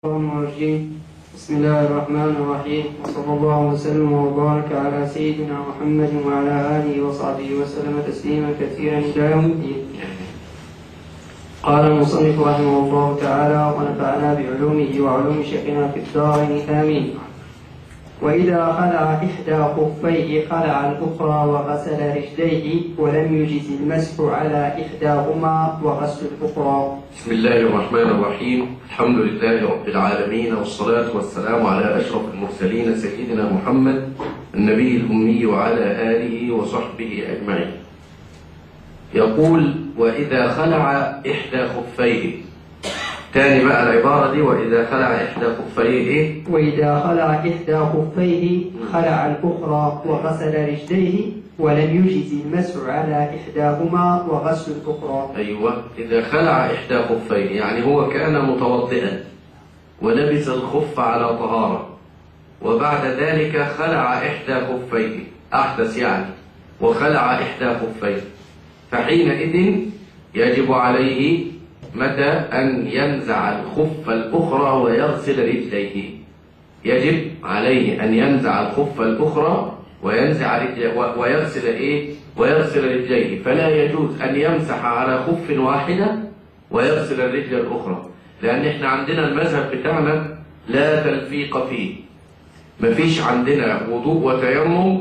الرحمن الرحيم بسم الله الرحمن الرحيم وصلى الله وسلم وبارك على سيدنا محمد وعلى آله وصحبه وسلم تسليما كثيرا إلى يوم الدين قال المصنف رحمه الله تعالى ونفعنا بعلومه وعلوم شيخنا في الدارين آمين وإذا خلع إحدى خفيه خلع الأخرى وغسل رجليه ولم يجز المسح على إحداهما وغسل الأخرى بسم الله الرحمن الرحيم الحمد لله رب العالمين والصلاة والسلام على أشرف المرسلين سيدنا محمد النبي الأمي وعلى آله وصحبه أجمعين يقول وإذا خلع إحدى خفيه تاني بقى العبارة دي وإذا خلع إحدى خفيه إيه؟ وإذا خلع إحدى خفيه خلع الأخرى وغسل رجليه ولم يجز المسح على إحداهما وغسل الأخرى أيوة إذا خلع إحدى خفيه يعني هو كان متوضئا ولبس الخف على طهارة وبعد ذلك خلع إحدى خفيه أحدث يعني وخلع إحدى خفيه فحينئذ يجب عليه متى أن ينزع الخف الأخرى ويغسل رجليه يجب عليه أن ينزع الخف الأخرى وينزع رجليه ويغسل إيه؟ ويغسل رجليه فلا يجوز أن يمسح على خف واحدة ويغسل الرجل الأخرى لأن إحنا عندنا المذهب بتاعنا لا تلفيق فيه مفيش عندنا وضوء وتيمم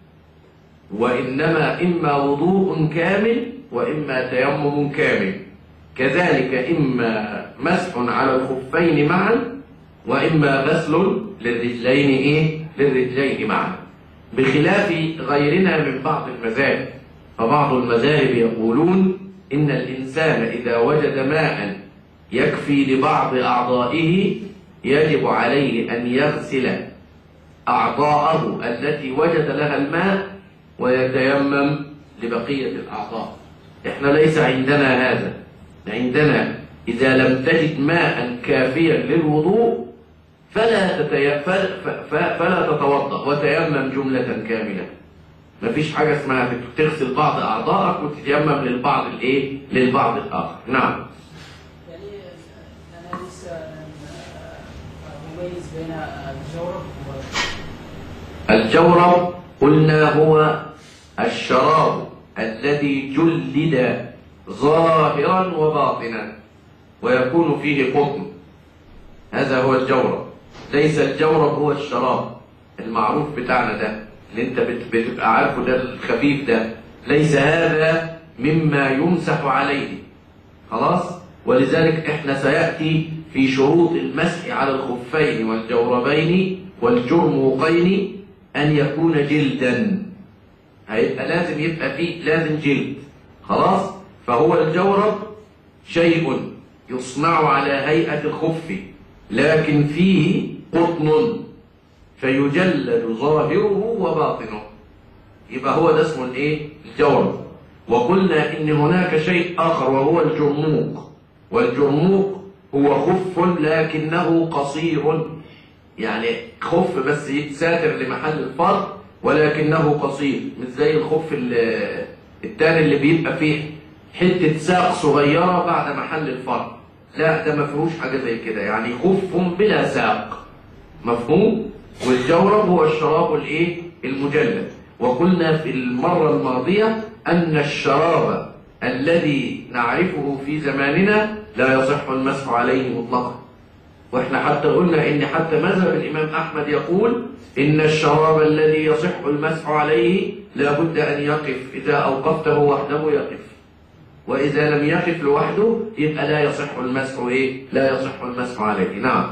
وإنما إما وضوء كامل وإما تيمم كامل كذلك إما مسح على الخفين معا وإما غسل للرجلين إيه؟ للرجلين معا بخلاف غيرنا من بعض المذاهب فبعض المذاهب يقولون إن الإنسان إذا وجد ماء يكفي لبعض أعضائه يجب عليه أن يغسل أعضاءه التي وجد لها الماء ويتيمم لبقية الأعضاء إحنا ليس عندنا هذا عندنا إذا لم تجد ماء كافيا للوضوء فلا تتي... فلا تتوضا وتيمم جملة كاملة مفيش حاجة اسمها تغسل بعض أعضائك وتتيمم للبعض الإيه؟ للبعض الآخر نعم يعني أنا لسه مميز بين الجورب الجورب قلنا هو الشراب الذي جلد ظاهرا وباطنا ويكون فيه قطن هذا هو الجورب ليس الجورب هو الشراب المعروف بتاعنا ده اللي انت بتبقى عارفه ده الخفيف ده ليس هذا مما يمسح عليه خلاص ولذلك احنا سيأتي في شروط المسح على الخفين والجوربين والجرموقين أن يكون جلدا هيبقى لازم يبقى فيه لازم جلد خلاص فهو الجورب شيء يصنع على هيئة الخف لكن فيه قطن فيجلد ظاهره وباطنه يبقى هو ده اسمه الايه الجورب وقلنا ان هناك شيء اخر وهو الجرموق والجرموق هو خف لكنه قصير يعني خف بس يتساتر لمحل الفرد ولكنه قصير مش زي الخف التاني اللي بيبقى فيه حتة ساق صغيرة بعد محل الفرد لا ده ما فيهوش حاجة زي كده يعني خف بلا ساق مفهوم والجورب هو الشراب الايه المجلد وقلنا في المرة الماضية أن الشراب الذي نعرفه في زماننا لا يصح المسح عليه مطلقا واحنا حتى قلنا ان حتى مذهب الامام احمد يقول ان الشراب الذي يصح المسح عليه لا بد ان يقف اذا اوقفته وحده يقف واذا لم يقف لوحده يبقى لا يصح المسح ايه لا يصح المسح عليه نعم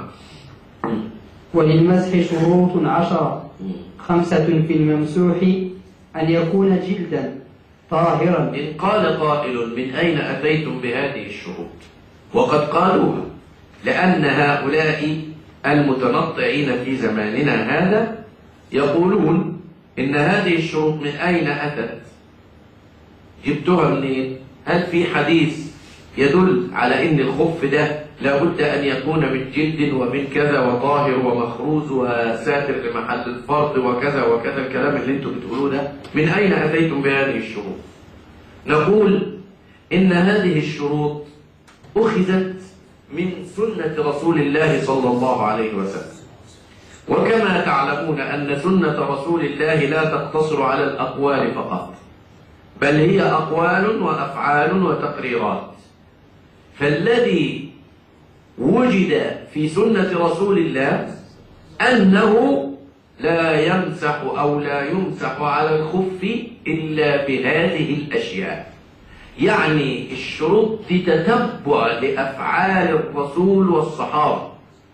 وللمسح شروط عشرة خمسة في الممسوح أن يكون جلدا طاهرا إن قال قائل من أين أتيتم بهذه الشروط وقد قالوها لأن هؤلاء المتنطعين في زماننا هذا يقولون إن هذه الشروط من أين أتت جبتها منين هل في حديث يدل على إن الخف ده لابد أن يكون من جلد ومن كذا وطاهر ومخروز وساتر لمحل الفرد وكذا وكذا الكلام اللي انتم بتقولوه ده من أين أتيتم بهذه الشروط نقول إن هذه الشروط أخذت من سنة رسول الله صلى الله عليه وسلم وكما تعلمون أن سنة رسول الله لا تقتصر على الأقوال فقط بل هي أقوال وأفعال وتقريرات فالذي وجد في سنة رسول الله أنه لا يمسح أو لا يمسح على الخف إلا بهذه الأشياء يعني الشروط دي تتبع لأفعال الرسول والصحابة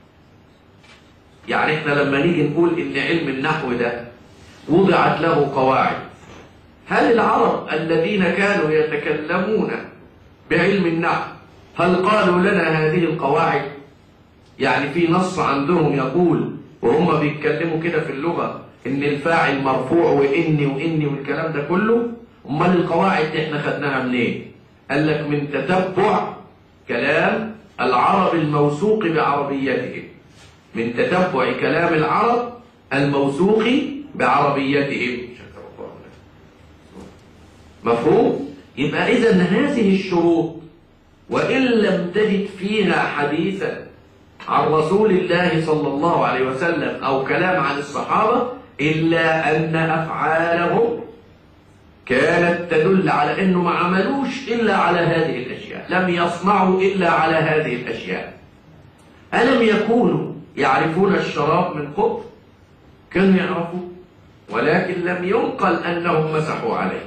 يعني احنا لما نيجي نقول ان علم النحو ده وضعت له قواعد هل العرب الذين كانوا يتكلمون بعلم النحو هل قالوا لنا هذه القواعد يعني في نص عندهم يقول وهم بيتكلموا كده في اللغة ان الفاعل مرفوع واني واني والكلام ده كله امال القواعد دي احنا خدناها منين قال لك من تتبع كلام العرب الموثوق بعربيتهم من تتبع كلام العرب الموثوق بعربيتهم مفهوم يبقى اذا هذه الشروط وان لم تجد فيها حديثا عن رسول الله صلى الله عليه وسلم او كلام عن الصحابه الا ان افعالهم كانت تدل على انه ما عملوش الا على هذه الاشياء لم يصنعوا الا على هذه الاشياء الم يكونوا يعرفون الشراب من قطر كانوا يعرفوا ولكن لم ينقل انهم مسحوا عليه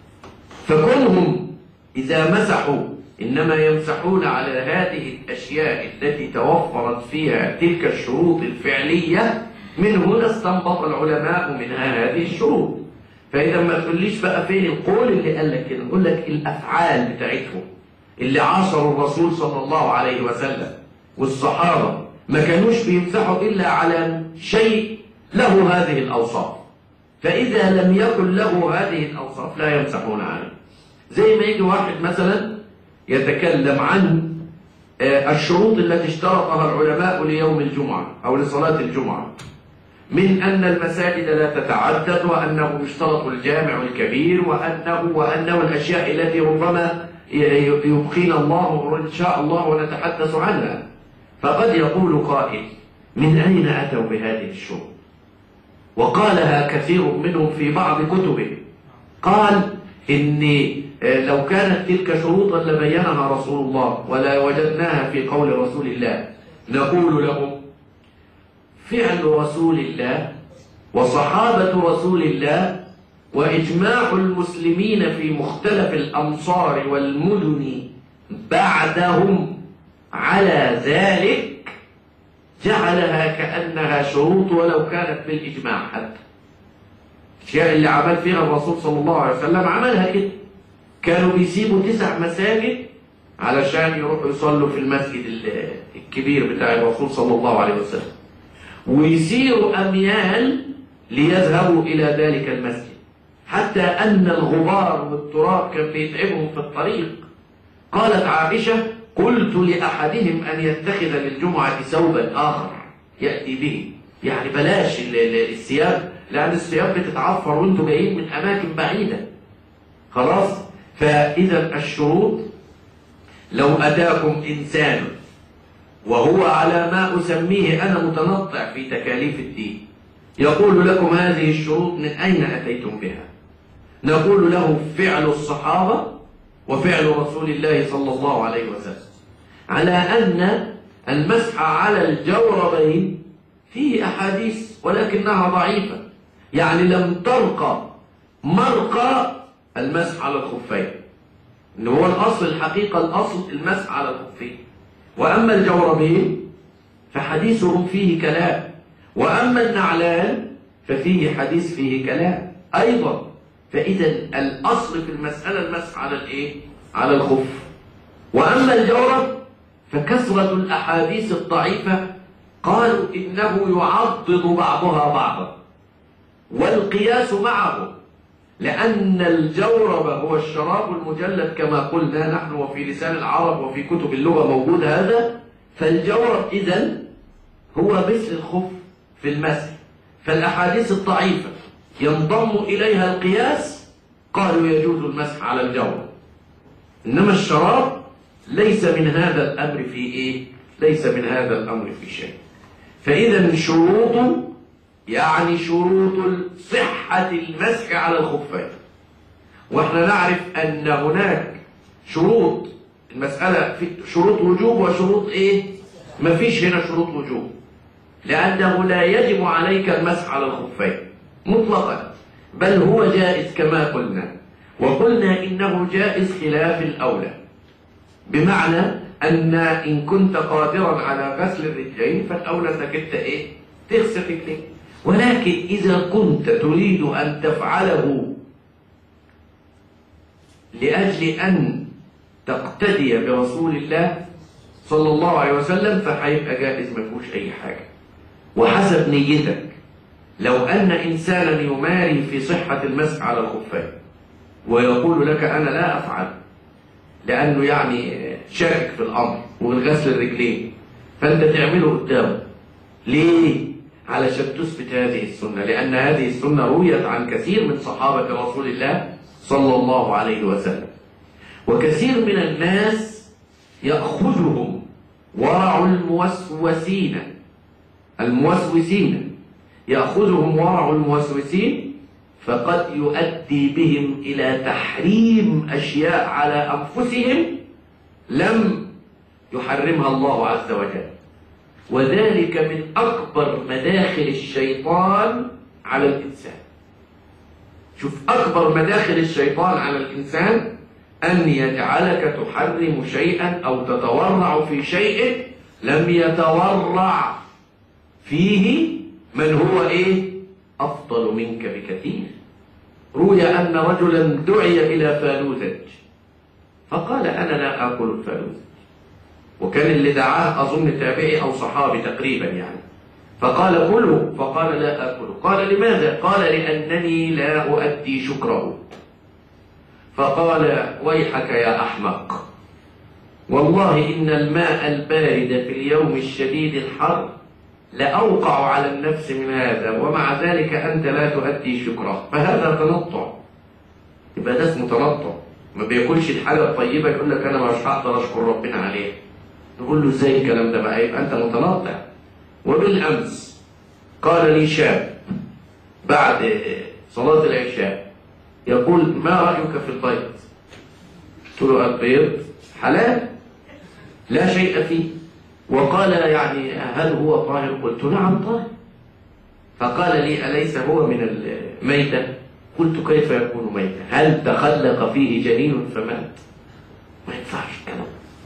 فكونهم اذا مسحوا انما يمسحون على هذه الاشياء التي توفرت فيها تلك الشروط الفعليه من هنا استنبط العلماء منها هذه الشروط فإذا ما تقوليش بقى فين القول اللي قال لك كده نقول لك الأفعال بتاعتهم اللي عاصروا الرسول صلى الله عليه وسلم والصحابة ما كانوش بيمسحوا إلا على شيء له هذه الأوصاف فإذا لم يكن له هذه الأوصاف لا يمسحون عليه زي ما يجي واحد مثلا يتكلم عن الشروط التي اشترطها العلماء ليوم الجمعة أو لصلاة الجمعة من أن المساجد لا تتعدد وأنه يشترط الجامع الكبير وأنه وأنه الأشياء التي ربما يبقينا الله إن شاء الله ونتحدث عنها فقد يقول قائل من أين أتوا بهذه الشروط وقالها كثير منهم في بعض كتبه قال إن لو كانت تلك شروطا لبينها رسول الله ولا وجدناها في قول رسول الله نقول لهم فعل رسول الله وصحابة رسول الله وإجماع المسلمين في مختلف الأمصار والمدن بعدهم على ذلك جعلها كأنها شروط ولو كانت بالإجماع حتى الأشياء اللي عمل فيها الرسول صلى الله عليه وسلم عملها كده كانوا بيسيبوا تسع مساجد علشان يروحوا يصلوا في المسجد الكبير بتاع الرسول صلى الله عليه وسلم ويسيروا أميال ليذهبوا إلى ذلك المسجد حتى أن الغبار والتراب كان بيتعبهم في الطريق قالت عائشة قلت لأحدهم أن يتخذ للجمعة ثوبا آخر يأتي به يعني بلاش الثياب لأن الثياب بتتعفر وانتم جايين من أماكن بعيدة خلاص فإذا الشروط لو أتاكم إنسان وهو على ما أسميه أنا متنطع في تكاليف الدين يقول لكم هذه الشروط من أين أتيتم بها نقول له فعل الصحابة وفعل رسول الله صلى الله عليه وسلم على أن المسح على الجوربين فيه أحاديث ولكنها ضعيفة يعني لم ترقى مرقى المسح على الخفين اللي هو الأصل الحقيقة الأصل المسح على الخفين وأما الجوربين فحديثهم فيه كلام وأما النعلان ففيه حديث فيه كلام أيضا فإذا الأصل في المسألة المسح على الإيه؟ على الخف وأما الجورب فكثرة الأحاديث الضعيفة قالوا إنه يعضد بعضها بعضا والقياس معه لأن الجورب هو الشراب المجلد كما قلنا نحن وفي لسان العرب وفي كتب اللغة موجود هذا فالجورب إذن هو مثل الخف في المسح فالأحاديث الضعيفة ينضم إليها القياس قالوا يجوز المسح على الجورب إنما الشراب ليس من هذا الأمر في إيه؟ ليس من هذا الأمر في شيء فإذا شروط يعني شروط صحة المسح على الخفين واحنا نعرف أن هناك شروط المسألة في شروط وجوب وشروط إيه ما فيش هنا شروط وجوب لأنه لا يجب عليك المسح على الخفين مطلقا بل هو جائز كما قلنا وقلنا إنه جائز خلاف الأولى بمعنى أن إن كنت قادرا على غسل الرجلين فالأولى أنك أنت إيه تغسل رجلين ولكن إذا كنت تريد أن تفعله لأجل أن تقتدي برسول الله صلى الله عليه وسلم فهيبقى جائز ما فيهوش أي حاجة وحسب نيتك لو أن إنسانا يماري في صحة المسح على الخفين ويقول لك أنا لا أفعل لأنه يعني شاكك في الأمر وغسل الرجلين فأنت تعمله قدامه ليه؟ علشان تثبت هذه السنة لأن هذه السنة رويت عن كثير من صحابة رسول الله صلى الله عليه وسلم وكثير من الناس يأخذهم ورع الموسوسين الموسوسين يأخذهم ورع الموسوسين فقد يؤدي بهم إلى تحريم أشياء على أنفسهم لم يحرمها الله عز وجل وذلك من أكبر مداخل الشيطان على الإنسان شوف أكبر مداخل الشيطان على الإنسان أن يجعلك تحرم شيئا أو تتورع في شيء لم يتورع فيه من هو إيه أفضل منك بكثير روي أن رجلا دعي إلى فالوذج فقال أنا لا آكل الفالوذج وكان اللي دعاه أظن تابعي أو صحابي تقريبا يعني فقال كله فقال لا آكله قال لماذا؟ قال لأنني لا أؤدي شكره فقال ويحك يا أحمق والله إن الماء البارد في اليوم الشديد الحر لأوقع على النفس من هذا ومع ذلك أنت لا تؤدي شكره فهذا تنطع يبقى ده اسمه تنطع ما بياكلش الحاجة الطيبة يقول لك أنا مش هقدر أشكر ربنا عليها نقول له ازاي الكلام ده بقى يبقى أنت متنطع وبالأمس قال لي شاب بعد صلاة العشاء يقول ما رأيك في البيض قلت له البيض حلال لا شيء فيه وقال يعني هل هو طاهر قلت نعم طاهر فقال لي أليس هو من الميتة قلت كيف يكون ميتا هل تخلق فيه جنين فمات ما ينفعش الكلام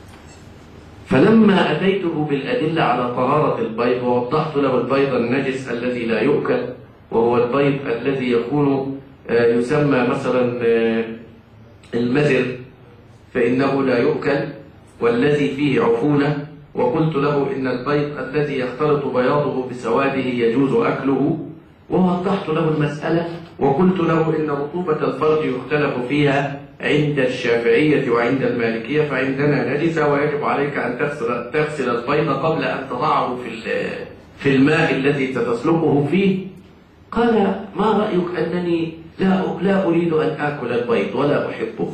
فلما أتيته بالأدلة على طهارة البيض ووضحت له البيض النجس الذي لا يؤكل وهو البيض الذي يكون يسمى مثلا المزر فإنه لا يؤكل والذي فيه عفونة وقلت له إن البيض الذي يختلط بياضه بسواده يجوز أكله ووضحت له المسألة وقلت له إن رطوبة الفرج يختلف فيها عند الشافعية وعند المالكية فعندنا نجسة ويجب عليك أن تغسل, تغسل البيض قبل أن تضعه في, في الماء الذي تتسلقه فيه قال ما رأيك أنني لا, لا أريد أن آكل البيض ولا أحبه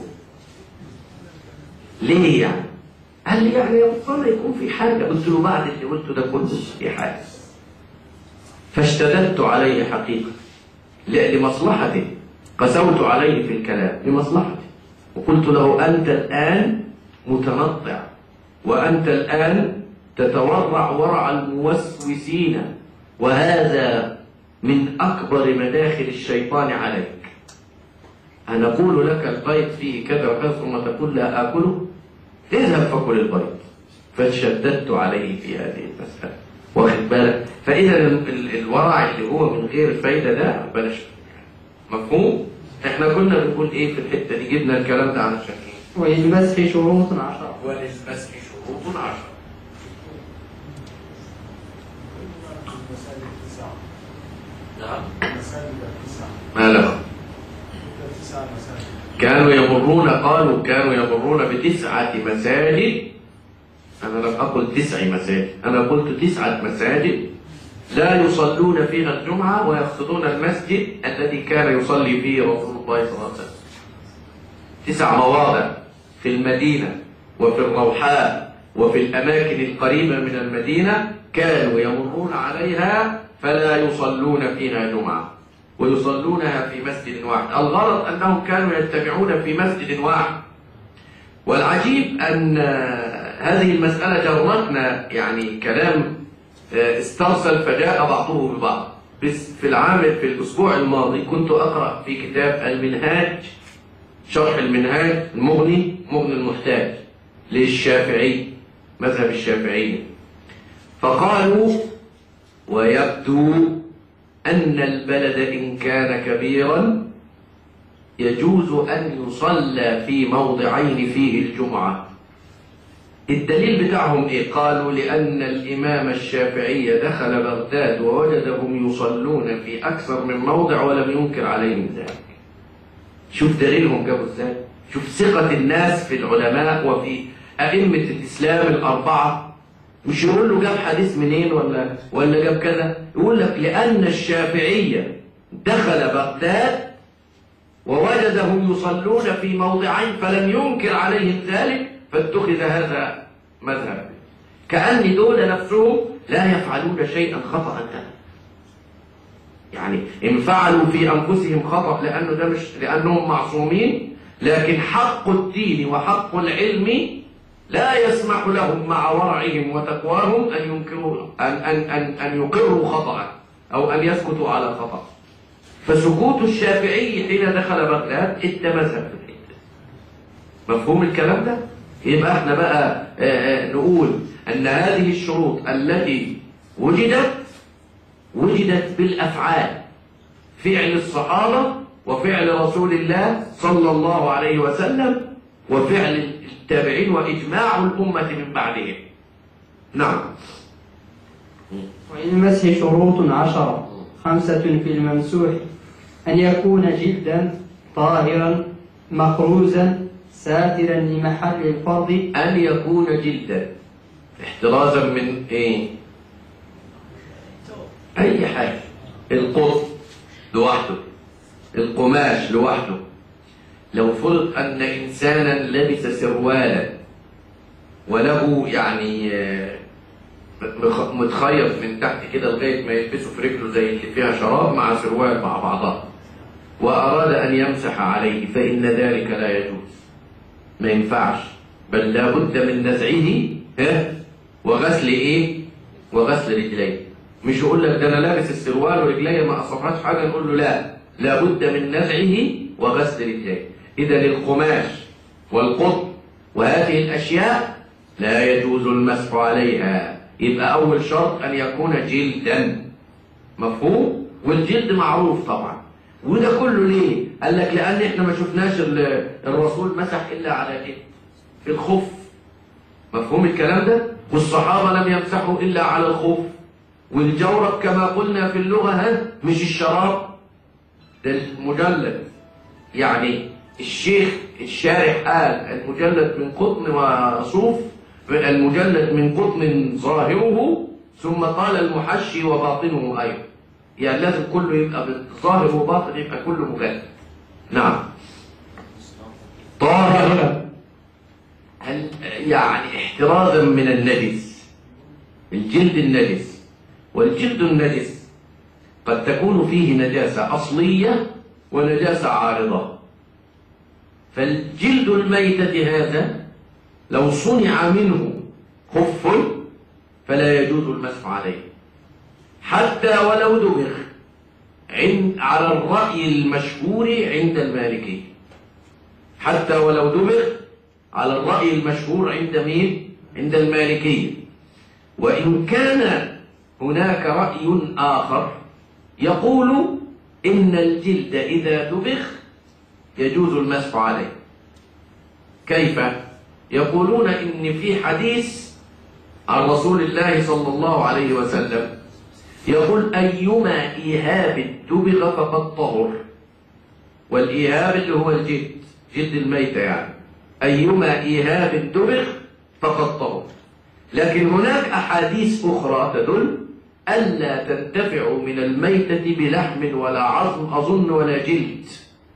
ليه يعني قال لي يعني ربما يكون في حاجة قلت له بعد اللي قلته ده كله في حاجة فاشتددت عليه حقيقة لمصلحته قسوت عليه في الكلام لمصلحته وقلت له أنت الآن متنطع وأنت الآن تتورع ورع الموسوسين وهذا من أكبر مداخل الشيطان عليك أنا أقول لك البيض فيه كذا وكذا ثم تقول لا آكله اذهب فكل البيض فشددت عليه في هذه المسألة واخد بالك فإذا الورع اللي هو من غير فايدة ده بلاش مفهوم احنا كنا بنقول ايه في الحتة دي جبنا الكلام ده علشان ايه وللمسح شروط عشرة وللمسح شروط عشرة المسائل التسعة نعم المسائل التسعة ما له تسع مسائل كانوا يمرون قالوا كانوا يمرون بتسعة مساجد أنا لم أقل تسع مساجد أنا قلت تسعة مساجد لا يصلون فيها الجمعة ويقصدون المسجد الذي كان يصلي فيه رسول الله صلى الله عليه وسلم تسع مواضع في المدينة وفي الروحاء وفي الأماكن القريبة من المدينة كانوا يمرون عليها فلا يصلون فيها جمعة ويصلونها في مسجد واحد الغرض أنهم كانوا يجتمعون في مسجد واحد والعجيب أن هذه المسألة جرتنا يعني كلام استرسل فجاء بعضه ببعض بس في العام في الأسبوع الماضي كنت أقرأ في كتاب المنهاج شرح المنهاج المغني مغني المحتاج للشافعي مذهب الشافعية فقالوا ويبدو أن البلد إن كان كبيرا يجوز أن يصلى في موضعين فيه الجمعة الدليل بتاعهم إيه؟ قالوا لأن الإمام الشافعي دخل بغداد ووجدهم يصلون في أكثر من موضع ولم ينكر عليهم ذلك شوف دليلهم جابوا ازاي شوف ثقة الناس في العلماء وفي أئمة الإسلام الأربعة مش يقول له جاب حديث منين ولا ولا جاب كذا يقول لك لأن الشافعية دخل بغداد ووجدهم يصلون في موضعين فلم ينكر عليهم ذلك فاتخذ هذا مذهب كأن دول نفسهم لا يفعلون شيئا خطأ أبدا يعني إن فعلوا في أنفسهم خطأ لأنه ده مش لأنهم معصومين لكن حق الدين وحق العلم لا يسمح لهم مع ورعهم وتقواهم أن ينكروا أن أن أن أن يقروا خطأ أو أن يسكتوا على خطأ فسكوت الشافعي حين دخل بغداد ادى مذهب مفهوم الكلام ده؟ يبقى احنا بقى نقول أن هذه الشروط التي وجدت وجدت بالأفعال فعل الصحابة وفعل رسول الله صلى الله عليه وسلم وفعل التابعين وإجماع الأمة من بعدهم نعم وللمسح شروط عشرة خمسة في الممسوح أن يكون جلدا طاهرا مخروزا ساترا لمحل الفرض أن يكون جلدا احترازا من ايه أي حاجة القط لوحده القماش لوحده لو فرض أن إنسانا لبس سروالا وله يعني متخيط من تحت كده لغاية ما يلبسه في رجله زي اللي فيها شراب مع سروال مع بعضها وأراد أن يمسح عليه فإن ذلك لا يجوز ما ينفعش بل لابد من نزعه ها وغسل إيه وغسل رجليه مش يقول لك ده أنا لابس السروال ورجليه ما أصابهاش حاجة نقول له لا لابد من نزعه وغسل رجليه إذا القماش والقطن وهذه الأشياء لا يجوز المسح عليها يبقى أول شرط أن يكون جلدا مفهوم؟ والجلد معروف طبعا وده كله ليه؟ قال لك لأن إحنا ما شفناش الرسول مسح إلا على جلد في الخف مفهوم الكلام ده؟ والصحابة لم يمسحوا إلا على الخف والجورب كما قلنا في اللغة ها مش الشراب ده المجلد يعني الشيخ الشارح قال المجلد من قطن وصوف المجلد من قطن ظاهره ثم قال المحشي وباطنه أيضا يعني لازم كله يبقى ظاهر وباطن يبقى كله مجلد نعم طاهر هل يعني احترازا من النجس الجلد النجس والجلد النجس قد تكون فيه نجاسة أصلية ونجاسة عارضة فالجلد الميتة هذا لو صنع منه خف فلا يجوز المسح عليه حتى ولو دبغ عند على الرأي المشهور عند المالكي حتى ولو دبغ على الرأي المشهور عند مين؟ عند المالكية وإن كان هناك رأي آخر يقول إن الجلد إذا دبغ يجوز المسح عليه كيف؟ يقولون إن في حديث عن رسول الله صلى الله عليه وسلم يقول أيما إيهاب دبغ فقد طهر والإيهاب اللي هو الجلد جلد الميتة يعني أيما إيهاب دبغ فقد طهر لكن هناك أحاديث أخرى تدل ألا تنتفع من الميتة بلحم ولا عظم أظن ولا جلد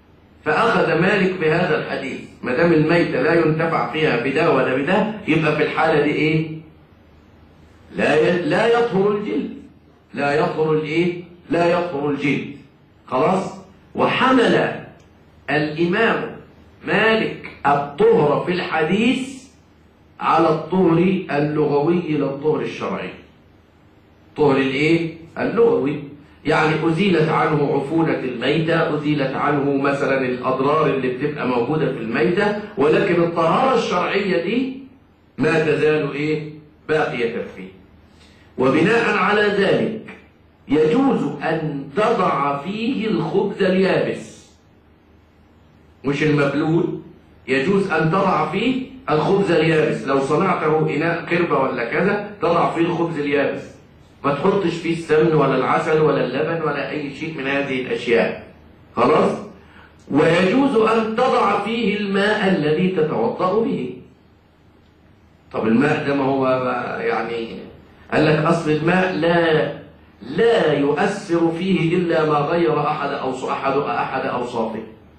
فأخذ مالك بهذا الحديث ما دام الميتة لا ينتفع فيها بده ولا بده يبقى في الحالة دي إيه؟ لا ي... لا يطهر الجلد لا يطهر الإيه؟ لا يطهر الجلد خلاص؟ وحمل الإمام مالك الطهر في الحديث على الطهر اللغوي لا الطهر الشرعي طهر الايه اللغوي يعني أزيلت عنه عفونة الميتة أزيلت عنه مثلا الأضرار اللي بتبقى موجودة في الميتة ولكن الطهارة الشرعية دي ما تزال إيه باقية فيه وبناء على ذلك يجوز أن تضع فيه الخبز اليابس مش المبلول يجوز أن تضع فيه الخبز اليابس لو صنعته إناء قربة ولا كذا تضع فيه الخبز اليابس ما تحطش فيه السمن ولا العسل ولا اللبن ولا أي شيء من هذه الأشياء خلاص ويجوز أن تضع فيه الماء الذي تتوضأ به طب الماء ده ما هو يعني قال لك أصل الماء لا لا يؤثر فيه إلا ما غير أحد أو أحد أحد أوصافه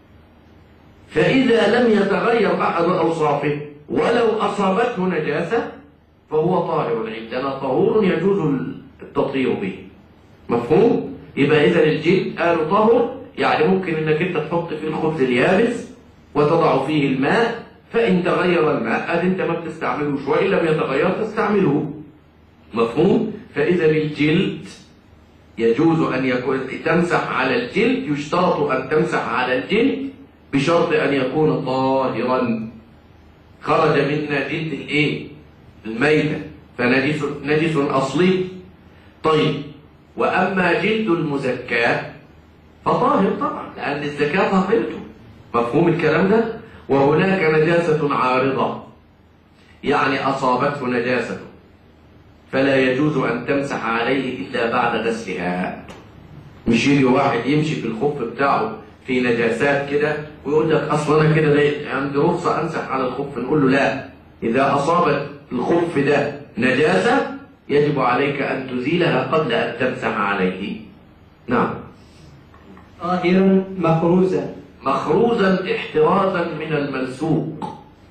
فإذا لم يتغير أحد أوصافه ولو أصابته نجاسة فهو طاهر عندنا طهور يجوز التطهير به مفهوم؟ يبقى إذا الجلد قالوا طهر يعني ممكن إنك أنت تحط فيه الخبز اليابس وتضع فيه الماء فإن تغير الماء أد أنت ما بتستعملوش وإن لم يتغير تستعمله مفهوم؟ فإذا الجلد يجوز أن يكون تمسح على الجلد يشترط أن تمسح على الجلد بشرط أن يكون طاهرا خرج منا جلد الإيه؟ الميتة فنجس نجس أصلي طيب وأما جلد المزكاة فطاهر طبعا لأن الزكاة طهرته مفهوم الكلام ده وهناك نجاسة عارضة يعني أصابته نجاسة فلا يجوز أن تمسح عليه إلا بعد غسلها مش يجي واحد يمشي في الخف بتاعه في نجاسات كده ويقول لك أصلا أنا كده عندي رخصة أمسح على الخف نقول له لا إذا أصابت الخف ده نجاسة يجب عليك أن تزيلها قبل أن تمسح عليه نعم طاهرا مخروزا مخروزا احترازا من الملسوق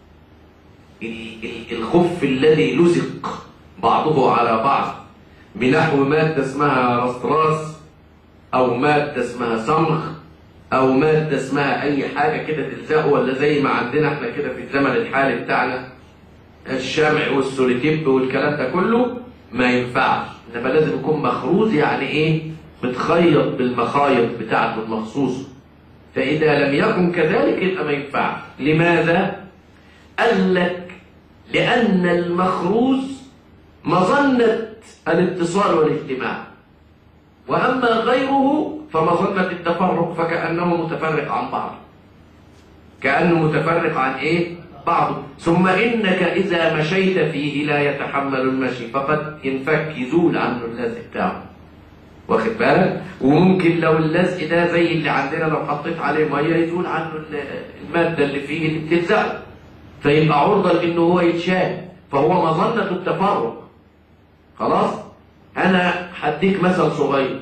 ال- ال- الخف الذي لزق بعضه على بعض بنحو مادة اسمها رصراص أو مادة اسمها صمغ أو مادة اسمها أي حاجة كده تلزقه ولا زي ما عندنا احنا كده في الزمن الحالي بتاعنا الشمع والسوليتيب والكلام ده كله ما ينفعش انما لازم يكون مخروز يعني ايه متخيط بالمخايط بتاعته المخصوصه فاذا لم يكن كذلك يبقى ما ينفعش لماذا قال لك لان المخروز مظنه الاتصال والاجتماع واما غيره فمظنه التفرق فكانه متفرق عن بعض كانه متفرق عن ايه بعضه ثم إنك إذا مشيت فيه لا يتحمل المشي فقد ينفك يزول عنه اللزق بتاعه واخد بالك وممكن لو اللزق ده زي اللي عندنا لو حطيت عليه ميه يزول عنه ال- الماده اللي فيه اللي بتلزقه فيبقى عرضه لانه هو يتشال فهو مظنه التفرق خلاص انا هديك مثل صغير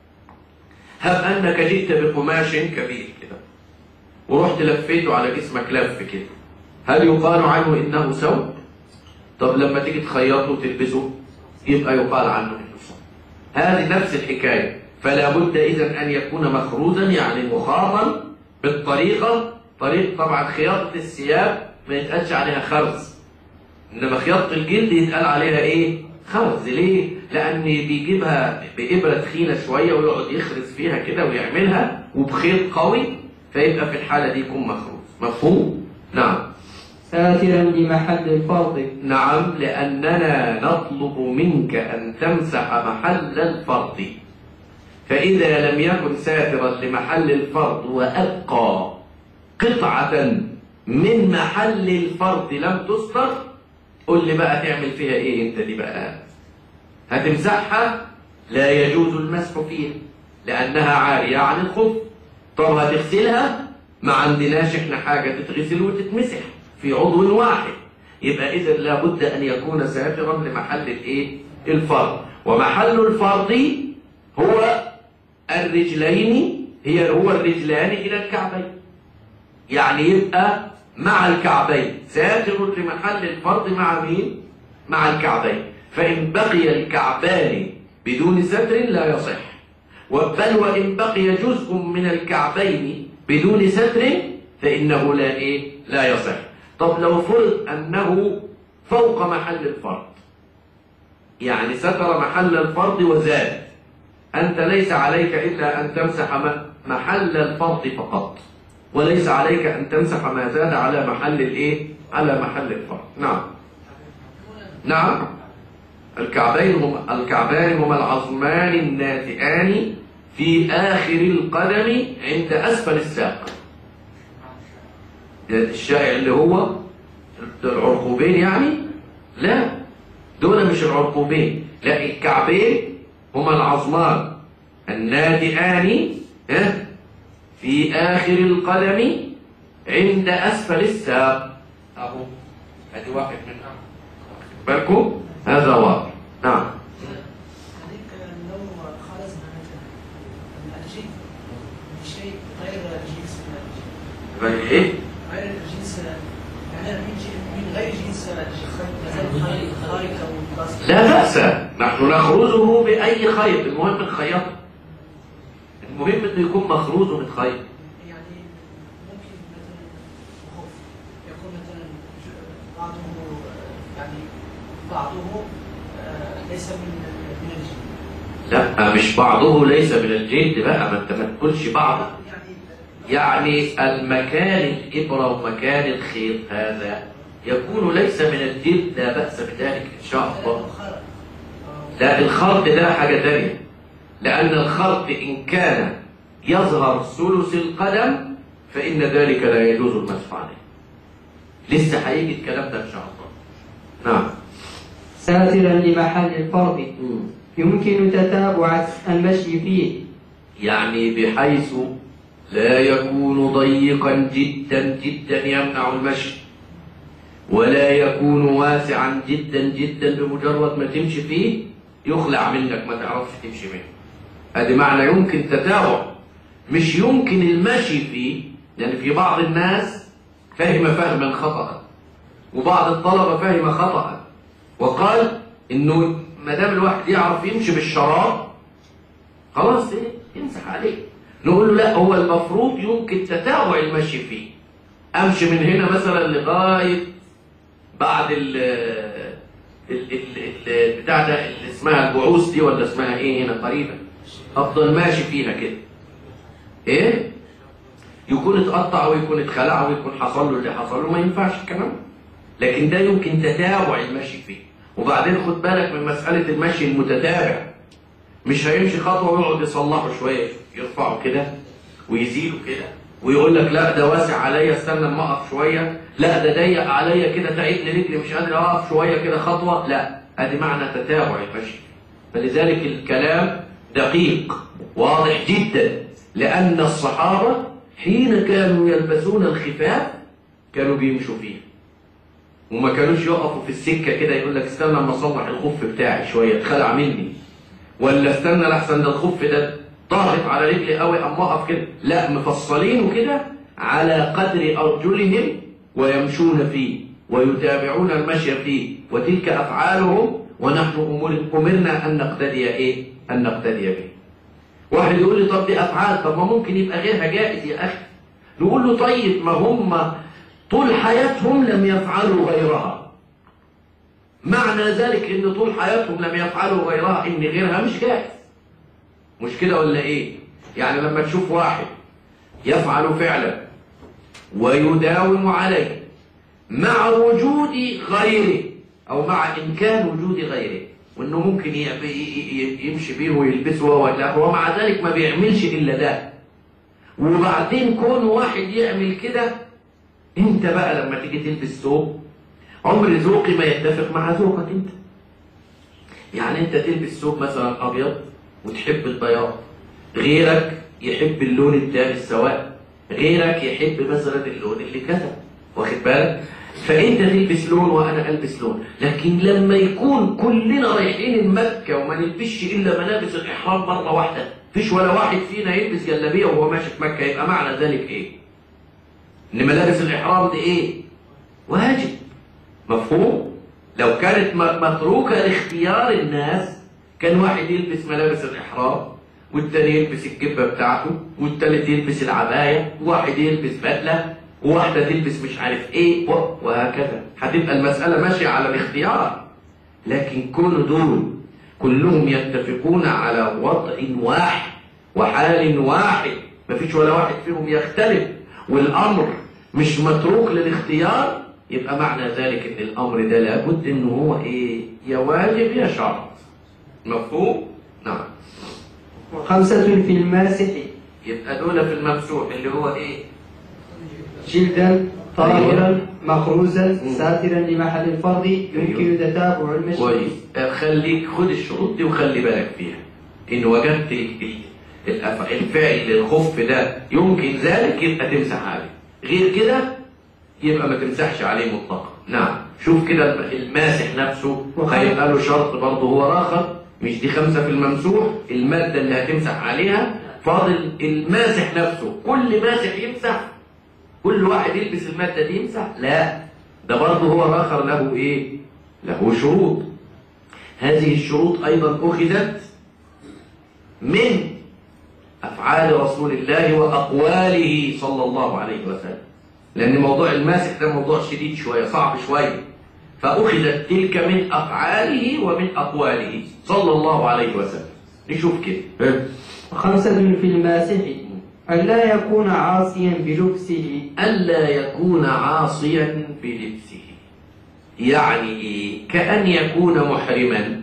هب انك جئت بقماش كبير كده ورحت لفيته على جسمك لف كده هل يقال عنه انه ثوب طب لما تيجي تخيطه وتلبسه يبقى يقال عنه انه ثوب هذه نفس الحكايه فلا بد اذا ان يكون مخروزا يعني مخاطا بالطريقه طريق طبعا خياطه الثياب ما يتقالش عليها خرز انما خياطه الجلد يتقال عليها ايه خرز ليه لان بيجيبها بابره تخينه شويه ويقعد يخرز فيها كده ويعملها وبخيط قوي فيبقى في الحاله دي يكون مخروز مفهوم نعم ساترا لمحل الفرض نعم لأننا نطلب منك أن تمسح محل الفرض فإذا لم يكن ساترا لمحل الفرض وأبقى قطعة من محل الفرض لم تستر قل لي بقى تعمل فيها ايه انت دي بقى هتمسحها لا يجوز المسح فيها لأنها عارية عن الخف طب هتغسلها ما عندناش احنا حاجة تتغسل وتتمسح في عضو واحد يبقى إذا لابد أن يكون ساترا لمحل الايه الفرض ومحل الفرض هو الرجلين هي هو الرجلان إلى الكعبين يعني يبقى مع الكعبين ساتر لمحل الفرض مع مين مع الكعبين فإن بقي الكعبان بدون ستر لا يصح بل وإن بقي جزء من الكعبين بدون ستر فإنه لا إيه لا يصح طب لو فرض أنه فوق محل الفرض يعني ستر محل الفرض وزاد أنت ليس عليك إلا أن تمسح م- محل الفرض فقط وليس عليك أن تمسح ما زاد على محل الإيه على محل الفرض نعم نعم الكعبين هم الكعبان هما العظمان الناتئان في آخر القدم عند أسفل الساق ده الشائع اللي هو العرقوبين يعني لا دول مش العرقوبين لا الكعبين هما العظمان الناتئان ها، في آخر القدم عند أسفل الساق أهو ادي واحد منهم بالكم هذا واضح نعم هذيك لو خرجنا مثلا من الجلد بشيء غير جنس من الجلد غير ايه غير الجنس يعني من ج- من غير جنس الجلد مثلا خيط خيط او بلاستيك لا بأس نحن نخرزه بأي خيط المهم الخياطة المهم انه يكون مخروز من خيط يعني ممكن مثلا خوف يكون مثلا ج- بعضه آه، يعني بعضه آه، ليس من من الجلد لا مش بعضه ليس من الجلد بقى ما انت ما تقولش بعض يعني يعني المكان الإبرة ومكان الخيط هذا يكون ليس من الجلد لا بأس بذلك إن شاء الله خرج آه، لا الخرط ده حاجة تانية لأن الخرط إن كان يظهر ثلث القدم فإن ذلك لا يجوز المسح عليه لسه هيجي الكلام ده إن شاء الله نعم ساترا لمحل الفرض يمكن تتابع المشي فيه يعني بحيث لا يكون ضيقا جدا جدا يمنع المشي ولا يكون واسعا جدا جدا بمجرد ما تمشي فيه يخلع منك ما تعرفش تمشي منه هذا معنى يمكن تتابع مش يمكن المشي فيه لأن في بعض الناس فهم فهما خطأ وبعض الطلبة فهم خطأ وقال انه ما دام الواحد يعرف يمشي بالشراب خلاص ايه يمسح عليه نقول له لا هو المفروض يمكن تتابع المشي فيه امشي من هنا مثلا لغايه بعد ال ال ال ال بتاع ده اللي اسمها البعوث دي ولا اسمها ايه هنا قريبا افضل ماشي فيها كده ايه يكون اتقطع ويكون اتخلع ويكون حصل له اللي حصل له ما ينفعش الكلام ده. لكن ده يمكن تتابع المشي فيه وبعدين خد بالك من مسألة المشي المتتابع مش هيمشي خطوة ويقعد يصلحه شوية يرفعه كده ويزيله كده ويقول لك لا ده واسع عليا استنى اما اقف شوية لا ده ضيق عليا كده تعبني رجلي مش قادر اقف شوية كده خطوة لا ادي معنى تتابع المشي فلذلك الكلام دقيق واضح جدا لأن الصحابة حين كانوا يلبسون الخفاف كانوا بيمشوا فيه وما كانوش يقفوا في السكة كده يقول لك استنى اما اصلح الخف بتاعي شوية اتخلع مني ولا استنى لحسن ده الخف ده ضاغط على رجلي قوي اما اقف كده لا مفصلينه كده على قدر ارجلهم ويمشون فيه ويتابعون المشي فيه وتلك افعالهم ونحن أمر- امرنا ان نقتدي ايه ان نقتدي به واحد يقول لي طب دي افعال طب ما ممكن يبقى غيرها جائز يا اخي نقول له طيب ما هم طول حياتهم لم يفعلوا غيرها معنى ذلك ان طول حياتهم لم يفعلوا غيرها ان غيرها مش جائز مش كده ولا ايه يعني لما تشوف واحد يفعل فعلا ويداوم عليه مع وجود غيره او مع امكان وجود غيره وانه ممكن ي- ي- ي- يمشي بيه ويلبسه ولا هو مع ذلك ما بيعملش الا ده وبعدين كون واحد يعمل كده انت بقى لما تيجي تلبس ثوب عمر ذوقي ما يتفق مع ذوقك انت يعني انت تلبس ثوب مثلا ابيض وتحب البياض غيرك يحب اللون التاني السواد غيرك يحب مثلا اللون اللي كذا واخد بالك فانت تلبس لون وانا البس لون لكن لما يكون كلنا رايحين مكه وما نلبسش الا ملابس الاحرام مره واحده فيش ولا واحد فينا يلبس جلابيه وهو ماشي في مكه يبقى معنى ذلك ايه ان ملابس الاحرام دي ايه واجب مفهوم لو كانت م- متروكه لاختيار الناس كان واحد يلبس ملابس الاحرام والتاني يلبس الجبه بتاعته والتالت يلبس العبايه وواحد يلبس بدله وواحده تلبس مش عارف ايه و- وهكذا هتبقى المساله ماشيه على الاختيار لكن كل دول كلهم يتفقون على وضع واحد وحال واحد مفيش ولا واحد فيهم يختلف والامر مش متروك للاختيار يبقى معنى ذلك ان الامر ده لابد ان هو ايه يا واجب يا شرط مفهوم نعم وخمسة في الماسح يبقى دول في الممسوح اللي هو ايه جلدا طاهرا مخروزا مم. ساترا لمحل الفرض يمكن تتابع المشي كويس آه، خليك خد الشروط دي وخلي بالك فيها ان وجدت ال- الأف- الفعل للخف ده يمكن ذلك يبقى تمسح عليه غير كده يبقى ما تمسحش عليه مطلقا نعم شوف كده الم- الماسح نفسه وخ- هيبقى له شرط برضه هو راخر مش دي خمسة في الممسوح المادة اللي هتمسح عليها فاضل الماسح نفسه كل ماسح يمسح كل واحد يلبس المادة دي يمسح لا ده برضه هو راخر له ايه له شروط هذه الشروط ايضا اخذت من افعال رسول الله واقواله صلى الله عليه وسلم لان موضوع الماسح ده موضوع شديد شويه صعب شويه فاخذت تلك من افعاله ومن اقواله صلى الله عليه وسلم نشوف كده ها؟ وخمسة في الماسح ألا يكون عاصيا بلبسه ألا يكون عاصيا بلبسه يعني إيه؟ كأن يكون محرما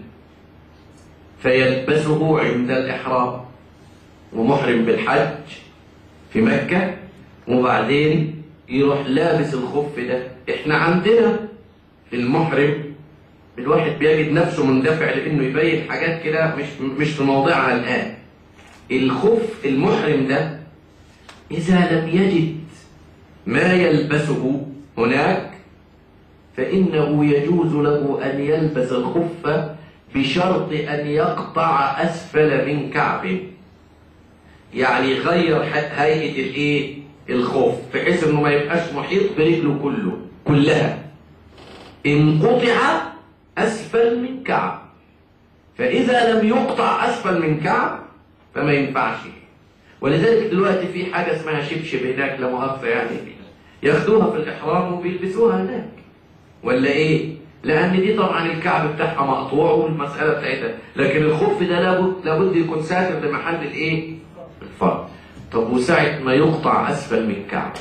فيلبسه عند الإحرام ومحرم بالحج في مكة وبعدين يروح لابس الخف ده احنا عندنا المحرم الواحد بيجد نفسه مندفع لانه يبين حاجات كده مش مش في موضعها الان الخف المحرم ده إذا لم يجد ما يلبسه هناك فإنه يجوز له أن يلبس الخف بشرط أن يقطع أسفل من كعبه يعني يغير ح- هيئة الإيه؟ الخف بحيث إنه ما يبقاش محيط برجله كله كلها انقطع أسفل من كعب فإذا لم يقطع أسفل من كعب فما ينفعش ولذلك دلوقتي في حاجة اسمها شبشب هناك لا مؤاخذة يعني ياخدوها في الإحرام وبيلبسوها هناك ولا إيه؟ لأن دي طبعا الكعب بتاعها مقطوع والمسألة بتاعتها لكن الخف ده لابد لابد يكون ساتر لمحل الإيه؟ الفرد طب وساعة ما يقطع أسفل من الكعب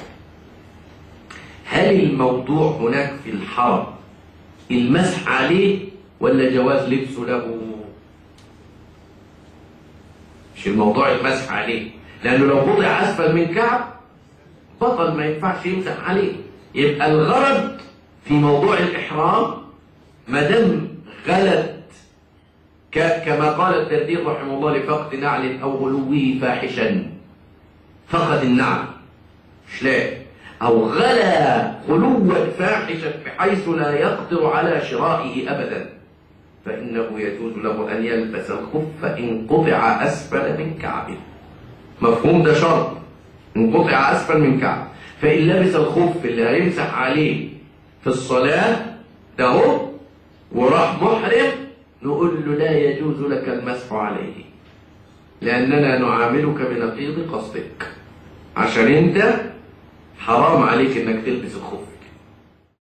هل الموضوع هناك في الحرم المسح عليه ولا جواز لبسه له مش الموضوع المسح عليه لأنه لو وضع أسفل من كعب بطل ما ينفعش يمسح عليه يبقى الغرض في موضوع الإحرام ما دام غلت ك- كما قال الترديد رحمه الله لفقد نعل أو غلوه فاحشا فقد النعل مش لا أو غلا غلوا فاحشا بحيث لا يقدر على شرائه أبدا فإنه يجوز له أن يلبس الخف إن قطع أسفل من كعبه مفهوم ده شرط إن قطع أسفل من كعب فإن لبس الخف اللي هيمسح عليه في الصلاة ده هو وراح محرم نقول له لا يجوز لك المسح عليه لأننا نعاملك بنقيض قصدك عشان أنت حرام عليك إنك تلبس الخف